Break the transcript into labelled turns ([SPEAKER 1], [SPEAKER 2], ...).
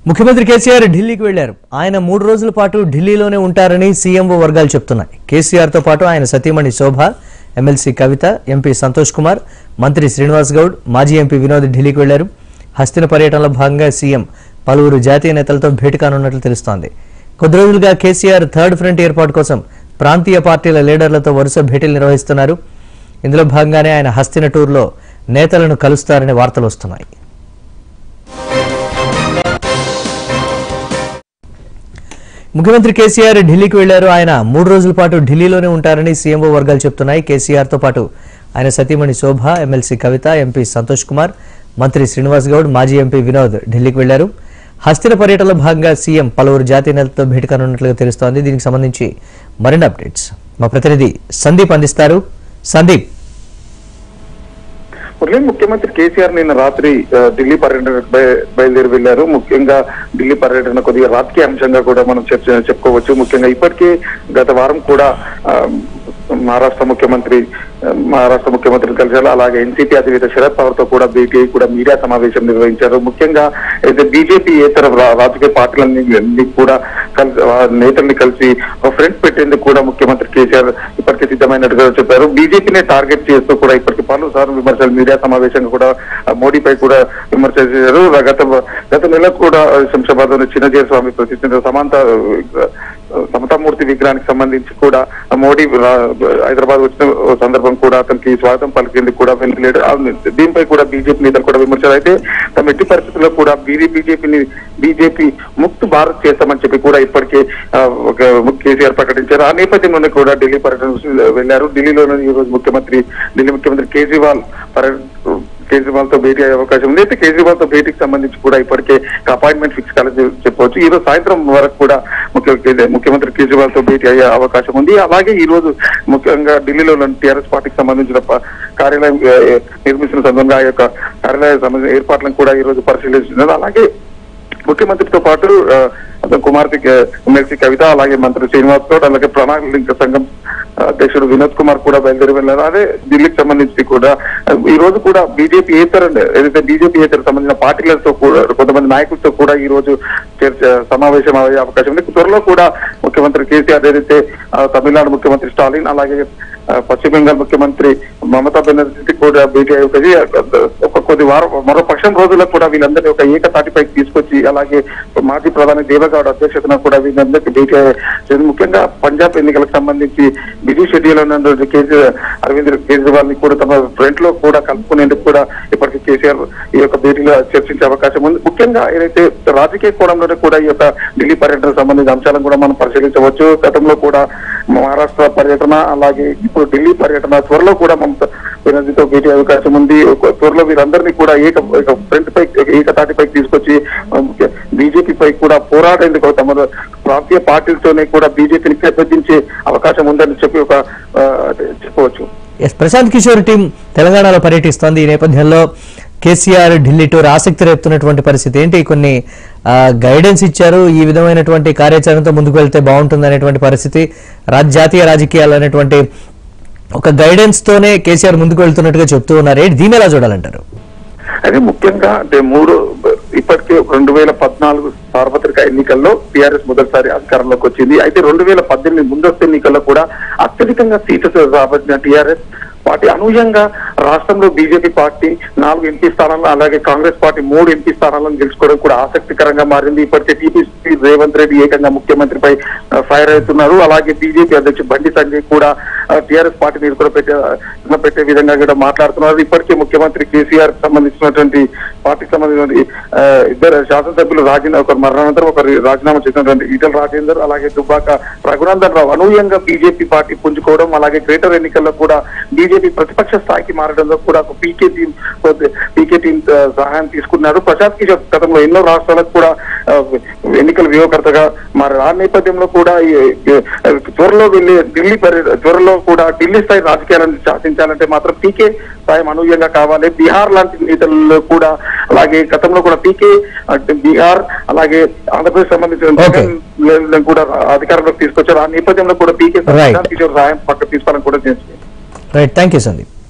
[SPEAKER 1] ముఖ్యమంత్రి కేసీఆర్ ఢిల్లీకి వెళ్లారు ఆయన మూడు రోజుల పాటు ఢిల్లీలోనే ఉంటారని సీఎంఓ వర్గాలు చెప్తున్నాయి కేసీఆర్ తో పాటు ఆయన సతీమణి శోభ ఎమ్మెల్సీ కవిత ఎంపీ సంతోష్ కుమార్ మంత్రి శ్రీనివాస్ గౌడ్ మాజీ ఎంపీ వినోద్ ఢిల్లీకి వెళ్లారు హస్తిన పర్యటనలో భాగంగా సీఎం పలువురు జాతీయ నేతలతో భేటీ కానున్నట్లు తెలుస్తోంది కొద్ది రోజులుగా కేసీఆర్ థర్డ్ ఫ్రంట్ ఏర్పాటు కోసం ప్రాంతీయ పార్టీల లీడర్లతో వరుస భేటీలు నిర్వహిస్తున్నారు ఇందులో భాగంగానే ఆయన హస్తిన టూర్లో నేతలను కలుస్తారనే వార్తలు వస్తున్నాయి ముఖ్యమంత్రి కేసీఆర్ ఢిల్లీకి వెళ్లారు ఆయన మూడు రోజుల పాటు ఢిల్లీలోనే ఉంటారని సీఎంఓ వర్గాలు చెప్తున్నాయి కేసీఆర్ తో పాటు ఆయన సతీమణి శోభ ఎమ్మెల్సీ కవిత ఎంపీ సంతోష్ కుమార్ మంత్రి శ్రీనివాస్ గౌడ్ మాజీ ఎంపీ వినోద్ ఢిల్లీకి వెళ్లారు హస్తిన పర్యటనలో భాగంగా సీఎం పలువురు జాతీయ నేతలతో భేటీ కానున్నట్లుగా తెలుస్తోంది దీనికి సంబంధించి మరిన్ని అప్డేట్స్ మా ప్రతినిధి సందీప్ అందిస్తారు సందీప్
[SPEAKER 2] మురళి ముఖ్యమంత్రి కేసీఆర్ నిన్న రాత్రి ఆ, ఢిల్లీ పర్యటనకు బయ- బయలుదేరి వెళ్లారు ముఖ్యంగా ఢిల్లీ పర్యటన కొద్దిగా రాజకీయ అంశంగా కూడా మనం చర్చ చెప్పుకోవచ్చు ముఖ్యంగా ఇప్పటికే గత వారం కూడా ఆ, మహారాష్ట్ర ముఖ్యమంత్రి ఆ, మహారాష్ట్ర ముఖ్యమంత్రిని కలిశారు అలాగే ఎన్సీపీ అధినేత శరద్ పవార్ తో కూడా భేటీ అయి కూడా మీడియా సమావేశం నిర్వహించారు ముఖ్యంగా అయితే బీజేపీ ఏతర రా- రాజకీయ పార్టీలన్నీ కూడా కలిసి ఆ నేతల్ని కలిసి ఒక ఫ్రంట్ పెట్టేందుకు కూడా ముఖ్యమంత్రి కేసీఆర్ ఇప్పటికే సిద్ధమైనట్టుగా చెప్పారు బీజేపీని టార్గెట్ చేస్తూ కూడా ఇప్పటికి పలుసార్లు విమర్శలు మీడియా సమావేశంగా కూడా ఆ, మోడీపై కూడా విమర్శ చేశారు గత గత నెల కూడా శంషాబాద్ లోని చిన్నజీర స్వామి ప్రతిష్ఠించిన సమాంత ఆ, సమతామూర్తి విగ్రహానికి సంబంధించి కూడా ఆ మోడీ రా- హైదరాబాద్ వచ్చిన సందర్భం కూడా అతనికి స్వాగతం పలికేందుకు కూడా వెళ్ళలేడు ఆ దీనిపై కూడా బీజేపీ నేతలు కూడా విమర్శలు అయితే తమ ఎట్టి పరిస్థితుల్లో కూడా బీజీ బీజేపీని బీజేపీ ముక్త్ భారత్ చేస్తామని చెప్పి కూడా ఇప్పటికే ఆ, ఒక కేసీఆర్ ప్రకటించారు ఆ నేపథ్యంలోనే కూడా ఢిల్లీ పర్యటన వెళ్లారు ఢిల్లీలోనే ఈ రోజు ముఖ్యమంత్రి ఢిల్లీ ముఖ్యమంత్రి కేజ్రీవాల్ పర్యటన కేజ్రీవాల్ తో భేటీ అయ్యే అవకాశం ఉంది అయితే కేజ్రీవాల్ తో భేటీకి సంబంధించి కూడా ఇప్పటికే అపాయింట్మెంట్ ఫిక్స్ కాలేజ్ చెప్పవచ్చు ఈ రోజు సాయంత్రం వరకు కూడా ముఖ్య ముఖ్యమంత్రి కేజ్రీవాల్ తో భేటీ అయ్యే అవకాశం ఉంది అలాగే ఈ రోజు ముఖ్యంగా ఢిల్లీలో టీఆర్ఎస్ పార్టీకి సంబంధించిన ప- కార్యాలయం ఆ, నిర్మిస్తున్న సందర్భంగా ఆ యొక్క కార్యాలయ సంబంధించిన ఏర్పాట్లను కూడా ఈ రోజు పరిశీలిస్తున్నారు అలాగే ముఖ్యమంత్రితో పాటు ఆ, అతని కుమార్తె క- ఎమ్మెల్సీ కవిత అలాగే మంత్రి శ్రీనివాస్ గౌడ్ అలాగే ప్రణాళిక సంఘం అధ్యక్షుడు వినోద్ కుమార్ కూడా బయలుదేరి వెళ్ళారు అదే ఢిల్లీకి సంబంధించి కూడా ఆ, ఈ రోజు కూడా బీజేపీ ఏతర ఏదైతే బీజేపీ ఏతర సంబంధించిన పార్టీలతో కూడా కొంతమంది నాయకులతో కూడా ఈ రోజు చర్చ సమావేశం అయ్యే అవకాశం ఉంది త్వరలో కూడా ముఖ్యమంత్రి కేసీఆర్ ఏదైతే ఆ, తమిళనాడు ముఖ్యమంత్రి స్టాలిన్ అలాగే ఆ, పశ్చిమ బెంగాల్ ముఖ్యమంత్రి మమతా బెనర్జీ కూడా భేటీ అవుతుంది ఒక కొద్ది వారం మరో పక్షం రోజుల్లో కూడా వీళ్ళందరినీ ఒక ఏకతాటిపైకి తీసుకొచ్చి అలాగే మాజీ ప్రధాని దేవగౌడ అధ్యక్షతన కూడా వీళ్ళందరికీ భేటీ అయ్యే- ముఖ్యంగా పంజాబ్ ఎన్నికలకు సంబంధించి బిజీ షెడ్యూల్ ఉన్నటువంటి కేసీఆర్ అరవింద్ కేజ్రీవాల్ ని కూడా తమ ఫ్రంట్ లో కూడా కలుపుకునేందుకు కూడా ఇప్పటికీ కేసీఆర్ ఈ యొక్క భేటీలో చర్చించే అవకాశం ఉంది ముఖ్యంగా ఏదైతే రాజకీయ కోణంలోనే కూడా ఈ యొక్క ఢిల్లీ పర్యటనకు సంబంధించిన అంశాలను కూడా మనం పరిశీలించవచ్చు గతంలో కూడా మహారాష్ట్ర పర్యటన అలాగే ఇప్పుడు ఢిల్లీ పర్యటన త్వరలో కూడా మమతా బెనర్జీతో భేటీ అయ్యే అవకాశం ఉంది ఒక- త్వరలో వీరందరినీ కూడా ఏక ఏక ఫ్రంట్ పై ఏకతాటిపైకి తీసుకొచ్చి బీజేపీ పై కూడా పోరాడేందుకు తమ ప్రాంతీయ పార్టీలతోనే కూడా బీజేపీని పెంపొందించే అవకాశం ఉందని చెప్పి ఒక ఆ, చెప్పవచ్చు
[SPEAKER 1] ఎస్ ప్రశాంత్ కిషోర్ టీం తెలంగాణలో పర్యటిస్తోంది ఈ నేపథ్యంలో కేసీఆర్ ఢిల్లీ టూర్ ఆసక్తి రేపుతున్నటువంటి పరిస్థితి ఏంటి కొన్ని గైడెన్స్ ఇచ్చారు ఈ విధమైనటువంటి కార్యాచరణతో ముందుకు వెళ్తే బాగుంటుంది అనేటువంటి పరిస్థితి రాజ్ జాతీయ రాజకీయాలు అనేటువంటి ఒక గైడెన్స్ తోనే కేసీఆర్ ముందుకు వెళ్తున్నట్టుగా చెప్తూ ఉన్నారు ఏంటి దీన్ని ఎలా చూడాలంటారు
[SPEAKER 2] అది ముఖ్యంగా అంటే మూడు ఇప్పటికే రెండు వేల పద్నాలుగు సార్వత్రిక ఎన్నికల్లో టీఆర్ఎస్ మొదటిసారి అధికారంలోకి వచ్చింది అయితే రెండు వేల పద్దెనిమిది ముందస్తు ఎన్నికల్లో కూడా అత్యధికంగా సీట్లు రాబట్టిన టీఆర్ఎస్ పార్టీ అనూహ్యంగా రాష్ట్రంలో బీజేపీ పార్టీ నాలుగు ఎంపీ స్థానాలను అలాగే కాంగ్రెస్ పార్టీ మూడు ఎంపీ స్థానాలను గెలుచుకోవడం కూడా ఆసక్తికరంగా మారింది ఇప్పటికే టీపీసీ రేవంత్ రెడ్డి ఏకంగా ముఖ్యమంత్రిపై ఆ, ఫైర్ అవుతున్నారు అలాగే బీజేపీ అధ్యక్షుడు బండి సంజయ్ కూడా టీఆర్ఎస్ పార్టీని ఎదుర్కొపెట్టే పెట్టే విధంగా కూడా మాట్లాడుతున్నారు ఇప్పటికే ముఖ్యమంత్రి కేసీఆర్ సంబంధించినటువంటి పార్టీకి సంబంధించినటువంటి ఆ, ఇద్దరు శాసనసభ్యులు రాజీనామా ఒకరు మరణానంతరం ఒకరు రాజీనామా చేసినటువంటి ఈటల రాజేందర్ అలాగే దుబ్బాక రఘునందన్ రావు అనూహ్యంగా బీజేపీ పార్టీ పుంజుకోవడం అలాగే గ్రేటర్ ఎన్నికల్లో కూడా బీజేపీ ప్రతిపక్ష స్థాయికి మారడంలో కూడా ఒక పీకే టీం పీకే టీం ఆ, సహాయం తీసుకున్నారు ప్రశాంత్ కిషోర్ గతంలో ఎన్నో రాష్ట్రాలకు కూడా ఆ, ఎన్నికల వ్యూహకర్తగా మరి ఆ నేపథ్యంలో కూడా ఈ- ఈ- త్వరలో వెళ్ళి ఢిల్లీ పర్య- త్వరలో కూడా ఢిల్లీ స్థాయి రాజకీయాలను శాసించాలంటే మాత్రం పీకే సాయం అనూహ్యంగా కావాలి బీహార్ లాంటి నేతల్లో కూడా అలాగే గతంలో కూడా పీకే అంటే బీహార్ అలాగే ఆంధ్రప్రదేశ్ సంబంధించిన
[SPEAKER 1] Okay.
[SPEAKER 2] జగన్ కూడా అధికారంలోకి తీసుకొచ్చారు ఆ నేపథ్యంలో కూడా పీకే
[SPEAKER 1] Right.
[SPEAKER 2] కిషోర్ సహాయం పక్క తీసుకోవాలని కూడా చేస్తుంది
[SPEAKER 1] రైట్ థ్యాంక్ యూ సందీప్